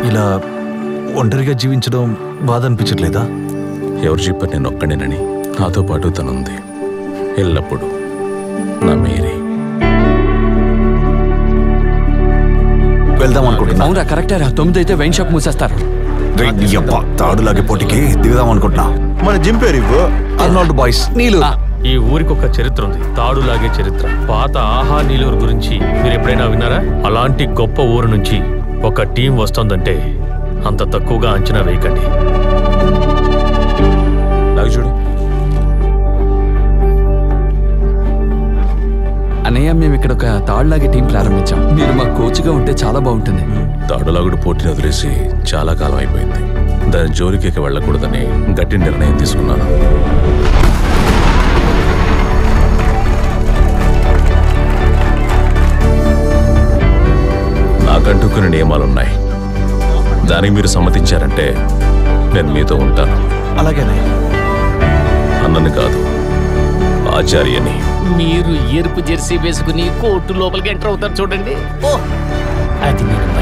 ఇలా ఒంటరిగా జీవించడం బాధ అనిపించట్లేదా ఎవరు చెప్పారు నేను ఒక్కడేనని నాతో పాటు తనుంది ఎల్లప్పుడూ నా మేరీ వెళ్దాం అనుకుంటున్నా అవునరా కరెక్టే రా తొమ్మిది అయితే వైన్ షాప్ మూసేస్తారు రేయ్, నీ అబ్బా, తాడులాగే పోటీకి దిగుదాం అనుకుంటున్నా మన జిమ్ పేరు ఇవ్వు అర్నాల్డ్ బాయ్స్ నీళ్ళు ఆ, ఈ ఊరికి ఒక చరిత్ర ఉంది తాడులాగే చరిత్ర పాత ఆహా నీలూరు గురించి మీరు ఎప్పుడైనా విన్నారా అలాంటి గొప్ప ఊరు నుంచి ఒక టీం వస్తోందంటే అంత తక్కువగా అంచనా వేయకండి నాకు చూడు అన్నయ్య మేము ఇక్కడ ఒక తాళ్ళలాగే టీం ప్రారంభించాం మీరు మా కోచ్గా ఉంటే చాలా బాగుంటుంది తాడులాగుడు పోటీని వదిలేసి చాలా కాలం అయిపోయింది దాని జోలికి వెళ్ళకూడదని గట్టి నిర్ణయం తీసుకున్నాను నాకంటూ కొన్ని నియమాలున్నాయి దానికి మీరు సమ్మతించారంటే నేను మీతో ఉంటాను అలాగేనే అన్నని కాదు ఆచార్యని మీరు ఎరుపు జెర్సీ వేసుకుని కోర్టు లోపలికి ఎంటర్ అవుతారు చూడండి ఓ అది నేను